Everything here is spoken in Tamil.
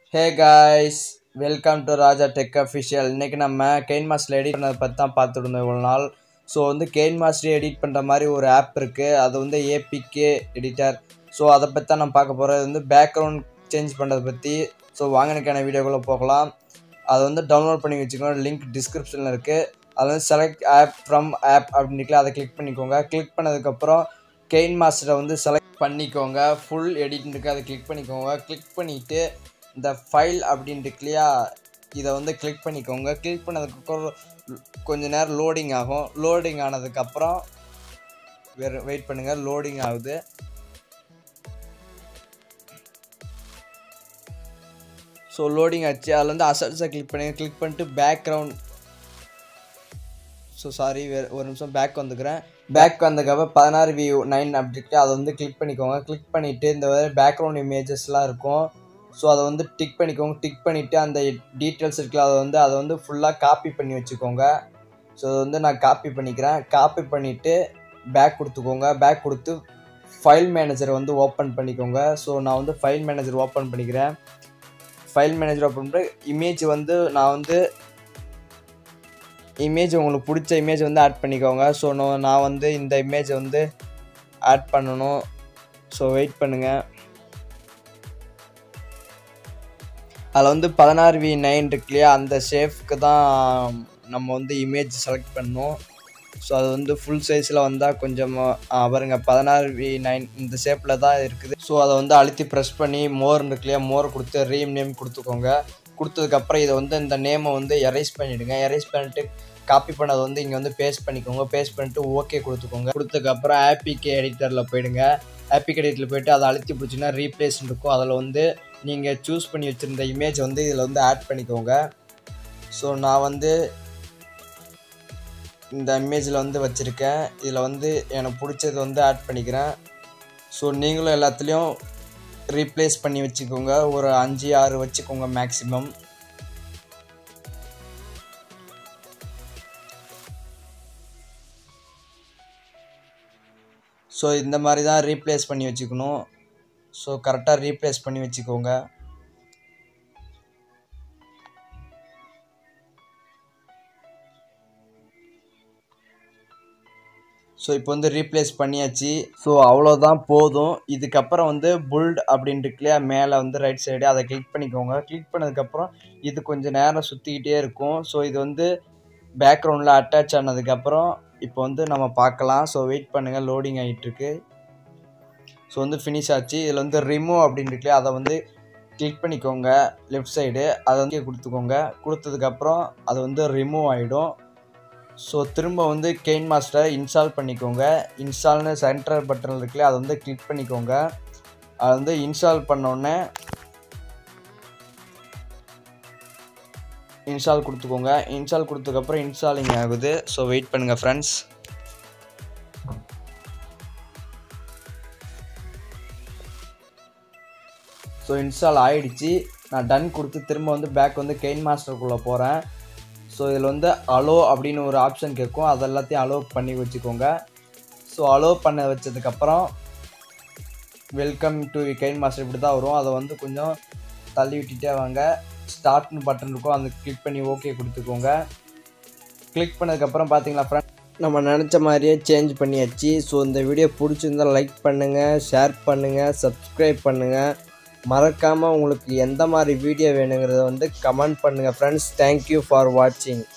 hey guys welcome to Raja tech official இன்றைக்கி நம்ம கெயின் மாஸ்டர் எடிட் பண்ணதை பற்றி தான் பார்த்துட்டு இருந்தோம் இவ்வளோ நாள் ஸோ வந்து கெயின் மாஸ்டர் எடிட் பண்ணுற மாதிரி ஒரு ஆப் இருக்குது அது வந்து ஏபிகே எடிட்டர் ஸோ அதை பற்றி தான் நம்ம பார்க்க போகிறோம் இது வந்து பேக்ரவுண்ட் சேஞ்ச் பண்ணுறதை பற்றி ஸோ வாங்கினக்கான வீடியோக்குள்ளே போகலாம் அதை வந்து டவுன்லோட் பண்ணி வச்சுக்கோங்க லிங்க் டிஸ்கிரிப்ஷனில் இருக்குது அது வந்து செலக்ட் ஆப் ஃப்ரம் ஆப் அப்படின்னு அதை கிளிக் பண்ணிக்கோங்க கிளிக் பண்ணதுக்கப்புறம் கெயின் மாஸ்டரை வந்து செலக்ட் பண்ணிக்கோங்க ஃபுல் எடிட் இருக்குது அதை கிளிக் பண்ணிக்கோங்க கிளிக் பண்ணிவிட்டு இந்த ஃபைல் அப்படின்ட்டு இல்லையா இதை வந்து கிளிக் பண்ணிக்கோங்க கிளிக் பண்ணதுக்கப்புறம் கொஞ்ச நேரம் லோடிங் ஆகும் லோடிங் ஆனதுக்கப்புறம் வேறு வெயிட் பண்ணுங்கள் லோடிங் ஆகுது ஸோ லோடிங் ஆச்சு அதில் வந்து அசட்ஸை கிளிக் பண்ணி கிளிக் பண்ணிட்டு பேக்ரவுண்ட் ஸோ சாரி வேறு ஒரு நிமிஷம் பேக் வந்துக்கிறேன் பேக் வந்ததுக்கப்புறம் பதினாறு வியூ நைன் அப்படின்ட்டு அதை வந்து கிளிக் பண்ணிக்கோங்க கிளிக் பண்ணிவிட்டு இந்த பேக்ரவுண்ட் இமேஜஸ்லாம் இருக்கும் ஸோ அதை வந்து டிக் பண்ணிக்கோங்க டிக் பண்ணிவிட்டு அந்த டீட்டெயில்ஸ் இருக்குல்ல அதை வந்து அதை வந்து ஃபுல்லாக காப்பி பண்ணி வச்சுக்கோங்க ஸோ அதை வந்து நான் காப்பி பண்ணிக்கிறேன் காப்பி பண்ணிவிட்டு பேக் கொடுத்துக்கோங்க பேக் கொடுத்து ஃபைல் மேனேஜரை வந்து ஓப்பன் பண்ணிக்கோங்க ஸோ நான் வந்து ஃபைல் மேனேஜர் ஓப்பன் பண்ணிக்கிறேன் ஃபைல் மேனேஜர் ஓப்பன் பண்ணி இமேஜ் வந்து நான் வந்து இமேஜ் உங்களுக்கு பிடிச்ச இமேஜ் வந்து ஆட் பண்ணிக்கோங்க ஸோ நான் வந்து இந்த இமேஜை வந்து ஆட் பண்ணணும் ஸோ வெயிட் பண்ணுங்கள் அதில் வந்து பதினாறு வி நைன் இருக்கு இல்லையா அந்த ஷேஃப்க்கு தான் நம்ம வந்து இமேஜ் செலக்ட் பண்ணணும் ஸோ அது வந்து ஃபுல் சைஸில் வந்தால் கொஞ்சம் பாருங்க பதினாறு வி நைன் இந்த ஷேப்பில் தான் இருக்குது ஸோ அதை வந்து அழுத்தி ப்ரெஸ் பண்ணி மோர் இருக்கு இல்லையா மோர் கொடுத்து ரீம் நேம் கொடுத்துக்கோங்க கொடுத்ததுக்கப்புறம் இதை வந்து இந்த நேமை வந்து எரேஸ் பண்ணிவிடுங்க எரேஸ் பண்ணிட்டு காப்பி பண்ணதை வந்து இங்கே வந்து பேஸ்ட் பண்ணிக்கோங்க பேஸ்ட் பண்ணிட்டு ஓகே கொடுத்துக்கோங்க கொடுத்ததுக்கப்புறம் ஆப்பிகே எடிட்டரில் போயிடுங்க ஆப்பிகே எடிட்டரில் போயிட்டு அதை அழுத்தி பிடிச்சிங்கன்னா ரீப்ளேஸ் இருக்கும் அதில் வந்து நீங்கள் சூஸ் பண்ணி வச்சுருந்த இமேஜ் வந்து இதில் வந்து ஆட் பண்ணிக்கோங்க ஸோ நான் வந்து இந்த இமேஜில் வந்து வச்சுருக்கேன் இதில் வந்து எனக்கு பிடிச்சது வந்து ஆட் பண்ணிக்கிறேன் ஸோ நீங்களும் எல்லாத்துலேயும் ரீப்ளேஸ் பண்ணி வச்சுக்கோங்க ஒரு அஞ்சு ஆறு வச்சுக்கோங்க மேக்ஸிமம் ஸோ இந்த மாதிரி தான் ரீப்ளேஸ் பண்ணி வச்சுக்கணும் ஸோ கரெக்டாக ரீப்ளேஸ் பண்ணி வச்சுக்கோங்க ஸோ இப்போ வந்து ரீப்ளேஸ் பண்ணியாச்சு ஸோ அவ்வளோதான் போதும் இதுக்கப்புறம் வந்து புல்ட் அப்படின்ட்டு இல்லையா மேலே வந்து ரைட் சைடு அதை கிளிக் பண்ணிக்கோங்க கிளிக் பண்ணதுக்கப்புறம் இது கொஞ்சம் நேரம் சுற்றிக்கிட்டே இருக்கும் ஸோ இது வந்து பேக்ரவுண்டில் அட்டாச் ஆனதுக்கப்புறம் இப்போ வந்து நம்ம பார்க்கலாம் ஸோ வெயிட் பண்ணுங்கள் லோடிங் ஆகிட்டுருக்கு ஸோ வந்து ஃபினிஷ் ஆச்சு இதில் வந்து ரிமூவ் அப்படின்னு இருக்குல்லையா அதை வந்து கிளிக் பண்ணிக்கோங்க லெஃப்ட் சைடு அதை வந்து கொடுத்துக்கோங்க கொடுத்ததுக்கப்புறம் அது வந்து ரிமூவ் ஆகிடும் ஸோ திரும்ப வந்து கெயின் மாஸ்டரை இன்ஸ்டால் பண்ணிக்கோங்க இன்ஸ்டால்னு சென்டர் பட்டன் இருக்குல்ல அதை வந்து கிளிக் பண்ணிக்கோங்க அதை வந்து இன்ஸ்டால் பண்ணோடனே இன்ஸ்டால் கொடுத்துக்கோங்க இன்ஸ்டால் கொடுத்ததுக்கப்புறம் இன்ஸ்டாலிங் ஆகுது ஸோ வெயிட் பண்ணுங்கள் ஃப்ரெண்ட்ஸ் ஸோ இன்ஸ்டால் ஆகிடுச்சு நான் டன் கொடுத்து திரும்ப வந்து பேக் வந்து கெயின் மாஸ்டருக்குள்ளே போகிறேன் ஸோ இதில் வந்து அலோ அப்படின்னு ஒரு ஆப்ஷன் கேட்கும் அது எல்லாத்தையும் அலோ பண்ணி வச்சுக்கோங்க ஸோ அலோ பண்ண வச்சதுக்கப்புறம் வெல்கம் டு கெயின் மாஸ்டர் இப்படி தான் வரும் அதை வந்து கொஞ்சம் தள்ளி விட்டுட்டே வாங்க ஸ்டார்ட்னு பட்டன் இருக்கும் அந்த கிளிக் பண்ணி ஓகே கொடுத்துக்கோங்க கிளிக் பண்ணதுக்கப்புறம் பார்த்தீங்களா ஃப்ரெண்ட் நம்ம நினச்ச மாதிரியே சேஞ்ச் பண்ணியாச்சு ஸோ இந்த வீடியோ பிடிச்சிருந்தால் லைக் பண்ணுங்கள் ஷேர் பண்ணுங்கள் சப்ஸ்கிரைப் பண்ணுங்கள் மறக்காமல் உங்களுக்கு எந்த மாதிரி வீடியோ வேணுங்கிறத வந்து கமெண்ட் பண்ணுங்கள் ஃப்ரெண்ட்ஸ் தேங்க்யூ ஃபார் வாட்சிங்